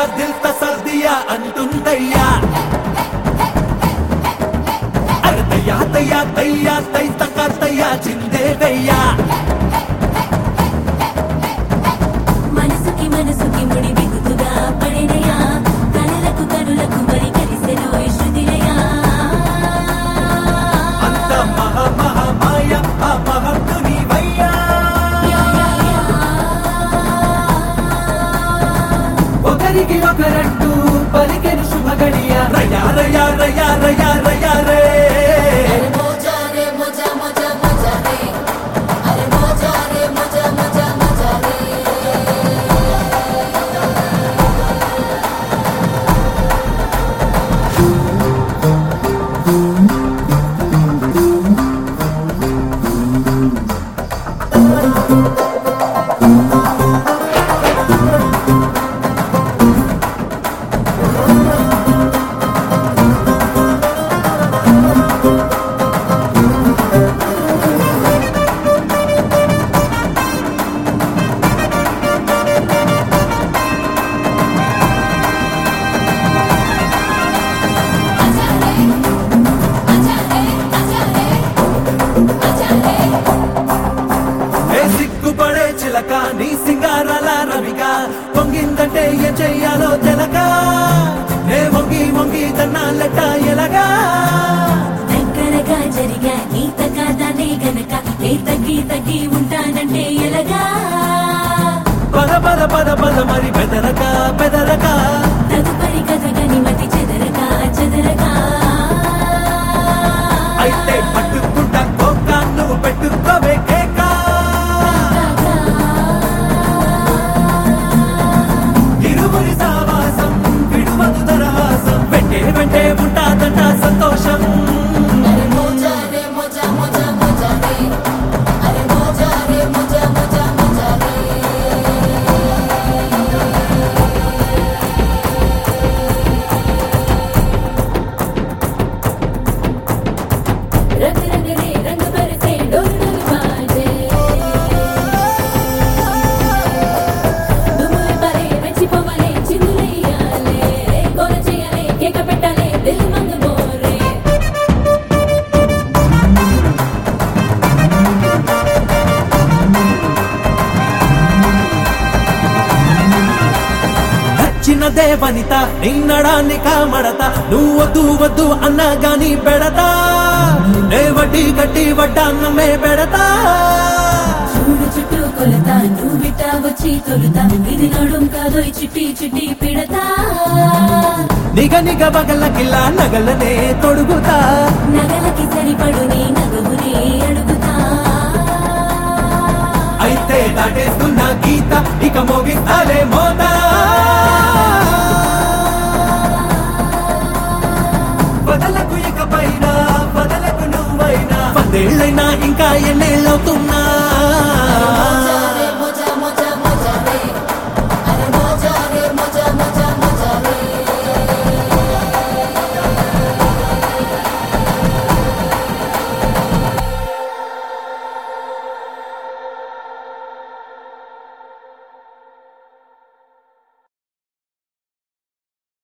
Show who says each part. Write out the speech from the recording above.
Speaker 1: దిల్ తసర్దియా అంటుందయ్యా అరే తయ్యా తయ్యా తయ్యా తై తక తయ్యా చిందేదయ్యా
Speaker 2: మనసుకి మనసుకి ముడి బిగుతుగా పడినయా కనులకు కనులకు మరి కలిసెను శృతిలయా
Speaker 1: అంత మహా మహా మాయ ఆ మహత్తుని వయ్యా ఒకరికి ఒకరంటూ పలికెను శుభ గడియ రయా రయా రయా రయా రయా రే
Speaker 2: అరే మోజా రే మోజా మోజా మోజా రే అరే మోజా రే మోజా మోజా మోజా రే
Speaker 1: ఏ సిగ్గుపడే చిలక నీ సింగారాల రవిక పొంగిందంటే ఏం చెయ్యాలో తెలక నే వంగి వంగి తన్నాలట ఎలగా
Speaker 2: దగ్గరగా జరిగా నీత కాదానే గనక ఏ తగ్గి తగ్గి ఉంటానంటే ఎలగా
Speaker 1: పద పద పద పద మరి బెదరక బెదరక
Speaker 2: తదుపరి కథగని మతి చెదరగా చెదరగా
Speaker 1: అయితే పట్టుకుంటా కోక నువ్వు పెట్టుకోవే కేక ఇరువురి సావాసం విడువదు దరహాసం వెంటే వెంటే ఉంటాదంట సంతోషం
Speaker 2: అరే మోజా రే మోజా మోజా మోజా రే అరే మోజా రే మోజా మోజా మోజా రే रंग रंग रे रंग बरसे डोल डोल बाजे దుమ్ములు పరే రెచ్చిపోవలే చిందులెయ్యాలే గోల చేయాలే కేక పెట్టాలే దిల్ మందు బోరే
Speaker 1: నచ్చిన దేవనిత నీ నడాన్ని కామడత నువ్వు వద్దు వద్దు అన్నా గాని పెడతా నే వడ్డీ కట్టి వడ్డాన్నమే పెడతా
Speaker 2: చూడు చుట్టూ కొలత నువ్వు బిట్ట వచ్చి తొలుత ఇది నడుం కాదోయ్ చిట్టి చిట్టి పిడతా
Speaker 1: నిగ నిగ బగల కిల్ల నగలనే తొడుగుతా
Speaker 2: నగలకి సరిపడు నీ నగవుని అడుగుతా
Speaker 1: అయితే దాటేస్తున్న గీత ఇక మోగిస్తాలే మోతా వదలకు ఇక పైన వదలకు నువ్వైనా పదేళ్ళైనా ఇంకా ఎన్నేళ్ళవుతున్నా